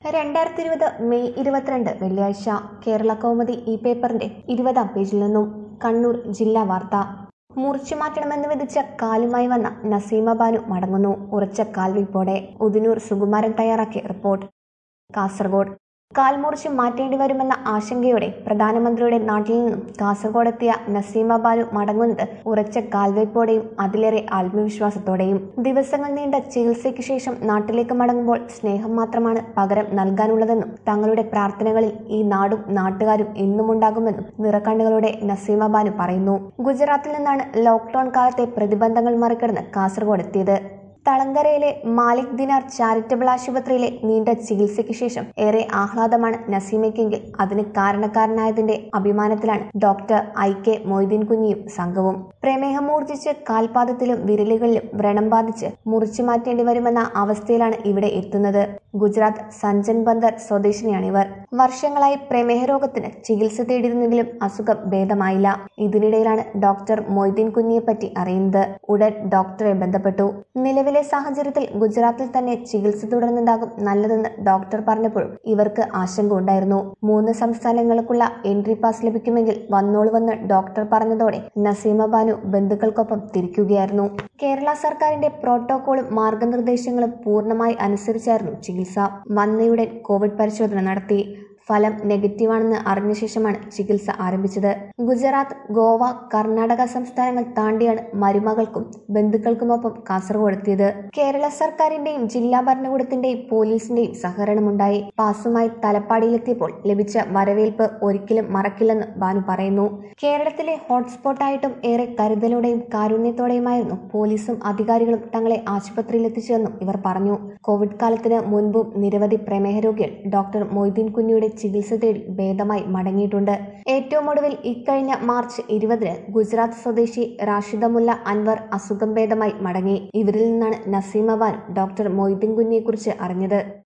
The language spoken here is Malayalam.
രണ്ടായിരത്തി ഇരുപത് മെയ് ഇരുപത്തിരണ്ട് വെള്ളിയാഴ്ച കേരള കൗമുദി ഈ പേപ്പറിന്റെ ഇരുപതാം പേജിൽ നിന്നും കണ്ണൂർ ജില്ലാ വാർത്ത മുറിച്ചു മാറ്റണമെന്ന് വിധിച്ച കാലുമായി വന്ന നസീമ ബാനു മടങ്ങുന്നു ഉറച്ച കാൽവയ്പോടെ ഉദിനൂർ സുകുമാരൻ തയ്യാറാക്കിയ റിപ്പോർട്ട് കാസർഗോഡ് കാൽ മുറിച്ച് മാറ്റേണ്ടി വരുമെന്ന ആശങ്കയോടെ പ്രധാനമന്ത്രിയുടെ നാട്ടിൽ നിന്നും കാസർഗോഡെത്തിയ നസീമ ബാനു മടങ്ങുന്നത് ഉറച്ച കാൽവയ്പോടെയും അതിലേറെ ആത്മവിശ്വാസത്തോടെയും ദിവസങ്ങൾ നീണ്ട ചികിത്സയ്ക്ക് ശേഷം നാട്ടിലേക്ക് മടങ്ങുമ്പോൾ സ്നേഹം മാത്രമാണ് പകരം നൽകാനുള്ളതെന്നും തങ്ങളുടെ പ്രാർത്ഥനകളിൽ ഈ നാടും നാട്ടുകാരും എന്നുമുണ്ടാകുമെന്നും നിറക്കണ്ണുകളോടെ നസീമ ബാനു പറയുന്നു ഗുജറാത്തിൽ നിന്നാണ് ലോക്ക്ഡൌൺ കാലത്തെ പ്രതിബന്ധങ്ങൾ മറികടന്ന് കാസർഗോഡ് എത്തിയത് തളങ്കരയിലെ മാലിക് ദിനാർ ചാരിറ്റബിൾ ആശുപത്രിയിലെ നീണ്ട ചികിത്സയ്ക്ക് ശേഷം ഏറെ ആഹ്ലാദമാണ് നസീമയ്ക്കെങ്കിൽ അതിന് കാരണക്കാരനായതിന്റെ അഭിമാനത്തിലാണ് ഡോക്ടർ ഐ കെ മൊയ്തീൻ കുഞ്ഞിയും സംഘവും പ്രമേഹം മൂർജിച്ച് കാൽപാദത്തിലും വിരലുകളിലും വ്രണം ബാധിച്ച് മുറിച്ചു മാറ്റേണ്ടി വരുമെന്ന അവസ്ഥയിലാണ് ഇവിടെ എത്തുന്നത് ഗുജറാത്ത് സഞ്ജൻ ബന്ദർ സ്വദേശിനിയാണിവർ വർഷങ്ങളായി പ്രമേഹ രോഗത്തിന് ചികിത്സ തേടിയിരുന്നെങ്കിലും അസുഖം ഭേദമായില്ല ഇതിനിടയിലാണ് ഡോക്ടർ മൊയ്തീൻ കുഞ്ഞിയെ പറ്റി അറിയുന്നത് ഉടൻ ഡോക്ടറെ ബന്ധപ്പെട്ടു നിലവിലെ സാഹചര്യത്തിൽ ഗുജറാത്തിൽ തന്നെ ചികിത്സ തുടരുന്നതാകും നല്ലതെന്ന് ഡോക്ടർ പറഞ്ഞപ്പോഴും ഇവർക്ക് ആശങ്ക ഉണ്ടായിരുന്നു മൂന്ന് സംസ്ഥാനങ്ങൾക്കുള്ള എൻട്രി പാസ് ലഭിക്കുമെങ്കിൽ വന്നോളുവെന്ന് ഡോക്ടർ പറഞ്ഞതോടെ നസീമ ബാനു ബന്ധുക്കൾക്കൊപ്പം തിരിക്കുകയായിരുന്നു കേരള സർക്കാരിന്റെ പ്രോട്ടോകോളും മാർഗനിർദ്ദേശങ്ങളും പൂർണ്ണമായി അനുസരിച്ചായിരുന്നു ചികിത്സ വന്നയുടൻ കോവിഡ് പരിശോധന നടത്തി ഫലം നെഗറ്റീവാണെന്ന് അറിഞ്ഞ ശേഷമാണ് ചികിത്സ ആരംഭിച്ചത് ഗുജറാത്ത് ഗോവ കർണാടക സംസ്ഥാനങ്ങൾ താണ്ടിയാണ് മരുമകൾക്കും ബന്ധുക്കൾക്കുമൊപ്പം കാസർഗോഡ് എത്തിയത് കേരള സർക്കാരിന്റെയും ജില്ലാ ഭരണകൂടത്തിന്റെയും പോലീസിന്റെയും സഹകരണമുണ്ടായി പാസുമായി തലപ്പാടിയിലെത്തിയപ്പോൾ ലഭിച്ച വരവേൽപ്പ് ഒരിക്കലും മറക്കില്ലെന്ന് ബാനു പറയുന്നു കേരളത്തിലെ ഹോട്ട്സ്പോട്ടായിട്ടും ഏറെ കരുതലോടെയും കാരുണ്യത്തോടെയുമായിരുന്നു പോലീസും അധികാരികളും തങ്ങളെ ആശുപത്രിയിലെത്തിച്ചതെന്നും ഇവർ പറഞ്ഞു കോവിഡ് കാലത്തിന് മുൻപും നിരവധി പ്രമേഹ രോഗികൾ ഡോക്ടർ മൊയ്തീൻ കുഞ്ഞിയുടെ ചികിത്സ തേടി ഭേദമായി മടങ്ങിയിട്ടുണ്ട് ഏറ്റവും ഒടുവിൽ ഇക്കഴിഞ്ഞ മാർച്ച് ഇരുപതിന് ഗുജറാത്ത് സ്വദേശി റാഷിദമുല്ല അൻവർ അസുഖം ഭേദമായി മടങ്ങി ഇവരിൽ നിന്നാണ് നസീമ ബാൻ ഡോക്ടർ മൊയ്തീൻ കുഞ്ഞിയെക്കുറിച്ച് അറിഞ്ഞത്